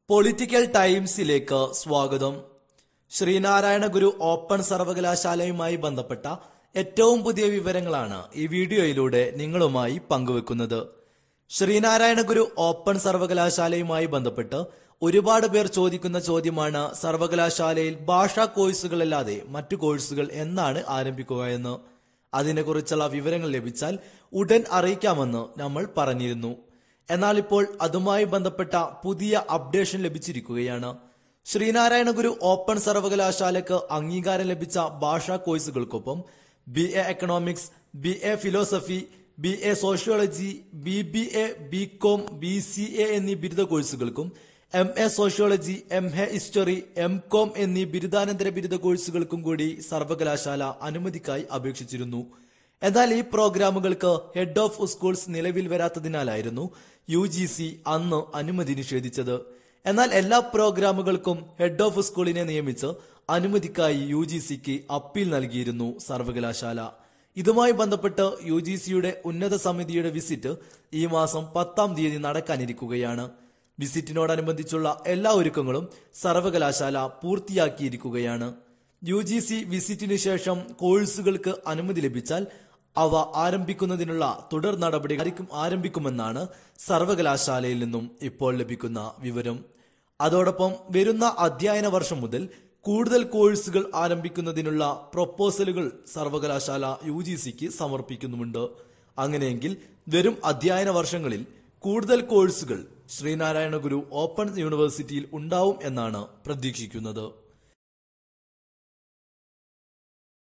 political ടൈംസിലേക്ക് സ്വാഗതം Sreenarayana Guru open സർവകലാശാലയുമായി ബന്ധപ്പെട്ട ഏറ്റവും പുതിയ വിവരങ്ങളാണ് ഈ വീഡിയോയിലൂടെ നിങ്ങളുമായി പങ്കുവെക്കുന്നത് ശ്രീനാരായണ ഗുരു ഓപ്പൺ സർവകലാശാലയുമായി ബന്ധപ്പെട്ട് ഒരുപാട് പേർ ചോദിക്കുന്ന ചോദ്യമാണ് സർവകലാശാലയിൽ ഭാഷാ കോഴ്സുകളല്ലാതെ മറ്റു കോഴ്സുകൾ എന്നാണ് ആരംഭിക്കുക എന്ന് അതിനെക്കുറിച്ചുള്ള വിവരങ്ങൾ ലഭിച്ചാൽ ഉടൻ അറിയിക്കാമെന്ന് നമ്മൾ പറഞ്ഞിരുന്നു എന്നാൽ ഇപ്പോൾ അതുമായി ബന്ധപ്പെട്ട പുതിയ അപ്ഡേഷൻ ലഭിച്ചിരിക്കുകയാണ് ശ്രീനാരായണ ഗുരു ഓപ്പൺ സർവകലാശാലയ്ക്ക് അംഗീകാരം ലഭിച്ച ഭാഷാ കോഴ്സുകൾക്കൊപ്പം B A economics B A philosophy B A sociology B B A B com B C A എന്നീ ബിരുദ കോഴ്സുകൾക്കും M A sociology M A history M com എന്നീ ബിരുദാനന്തര ബിരുദ കോഴ്സുകൾക്കും കൂടി സർവകലാശാല അനുമതിക്കായി അപേക്ഷിച്ചിരുന്നു എന്നാൽ ഈ പ്രോഗ്രാമുകൾക്ക് ഹെഡ് ഓഫ് സ്കൂൾസ് നിലവിൽ വരാത്തതിനാലായിരുന്നു യു ജി സി അന്ന് അനുമതി നിഷേധിച്ചത് എന്നാൽ എല്ലാ പ്രോഗ്രാമുകൾക്കും ഹെഡ് ഓഫ് സ്കൂളിനെ നിയമിച്ച് അനുമതിക്കായി യു ജി സിക്ക് അപ്പീൽ നൽകിയിരുന്നു സർവകലാശാല ഇതുമായി ബന്ധപ്പെട്ട് യു ജി സിയുടെ ഉന്നത സമിതിയുടെ വിസിറ്റ് ഈ മാസം പത്താം തീയതി നടക്കാനിരിക്കുകയാണ് വിസിറ്റിനോടനുബന്ധിച്ചുള്ള എല്ലാ ഒരുക്കങ്ങളും സർവകലാശാല പൂർത്തിയാക്കിയിരിക്കുകയാണ് യു ജി സി വിസിറ്റിന് ശേഷം കോഴ്സുകൾക്ക് അനുമതി ലഭിച്ചാൽ അവ ആരംഭിക്കുന്നതിനുള്ള തുടർ നടപടികളും ആരംഭിക്കുമെന്നാണ് സർവകലാശാലയിൽ നിന്നും ഇപ്പോൾ ലഭിക്കുന്ന വിവരം അതോടൊപ്പം വരുന്ന അധ്യയന വർഷം മുതൽ കൂടുതൽ കോഴ്സുകൾ ആരംഭിക്കുന്നതിനുള്ള പ്രൊപ്പോസലുകൾ സർവകലാശാല യു ജി സിക്ക് സമർപ്പിക്കുന്നുമുണ്ട് അങ്ങനെയെങ്കിൽ വരും അധ്യയന വർഷങ്ങളിൽ കൂടുതൽ കോഴ്സുകൾ ശ്രീനാരായണ ഗുരു ഓപ്പൺ യൂണിവേഴ്സിറ്റിയിൽ ഉണ്ടാവും എന്നാണ് പ്രതീക്ഷിക്കുന്നത്